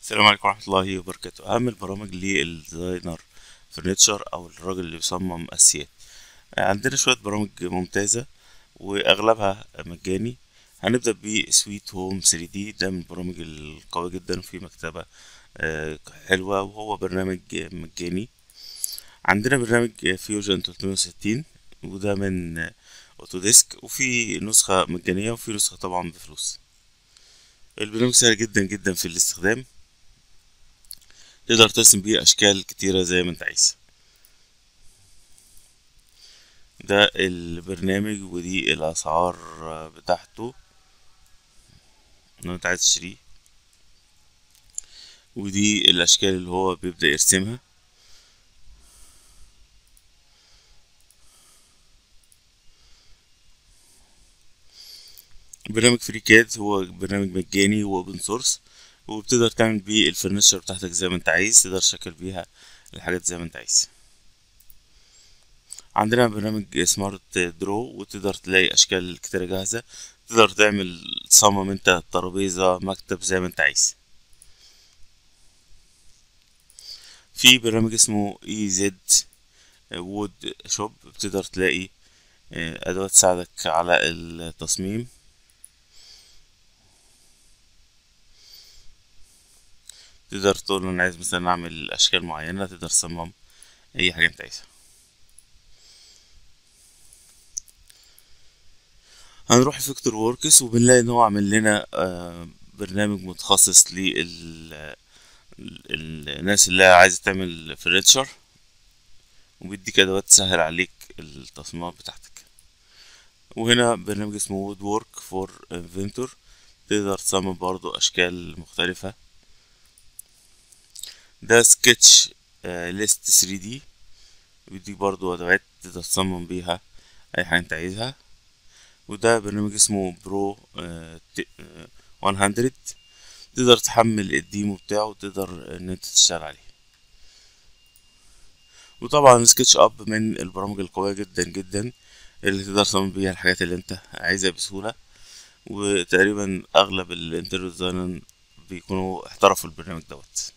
السلام عليكم ورحمة الله وبركاته أهم البرامج للديزاينر فرنتشر أو الراجل اللي بيصمم أساسيات عندنا شوية برامج ممتازة وأغلبها مجاني هنبدأ بسويت هوم 3 دي ده من البرامج القوية جدا وفي مكتبة آه، حلوة وهو برنامج مجاني عندنا برنامج فيوجن 360 وده من اوتوديسك وفي نسخة مجانية وفي نسخة طبعا بفلوس البرنامج سهل جدا جدا في الاستخدام تقدر ترسم بيه أشكال كتيرة زي ما أنت عايز ده البرنامج ودي الأسعار بتاعته لو أنت عايز تشتريه ودي الأشكال اللي هو بيبدأ يرسمها برنامج فري كاد هو برنامج مجاني واوبن سورس وبتقدر تعمل بيه الفرنشر بتاعتك زي ما انت عايز تقدر تشكل بيها الحاجات زي ما انت عايز عندنا برنامج سمارت درو وتقدر تلاقي اشكال كتيرة جاهزة تقدر تعمل تصمم انت ترابيزة مكتب زي ما انت عايز في برنامج اسمه اي زد وود شوب بتقدر تلاقي ادوات تساعدك على التصميم تقدر تقول له انا عايز مثلا اعمل اشكال معينة تقدر تصمم اي حاجة انت عايزها هنروح لفيكتور ووركس وبنلاقي ان هو عامل لنا برنامج متخصص لل الناس اللي عايزة تعمل فرنتشر وبيديك ادوات تسهل عليك التصميمات بتاعتك وهنا برنامج اسمه وود وورك فور انفنتور تقدر تصمم برضو اشكال مختلفة ده سكتش ليست 3 دي بيديك برضو ادوات تقدر تصمم بيها اي حاجة انت عايزها وده برنامج اسمه برو 100 تقدر تحمل الديمو بتاعه وتقدر ان انت تشتغل عليه وطبعا سكتش اب من البرامج القوية جدا جدا اللي تقدر تصمم بيها الحاجات اللي انت عايزها بسهولة وتقريبا اغلب الانتريور ديزاينر بيكونوا احترفوا البرنامج دوت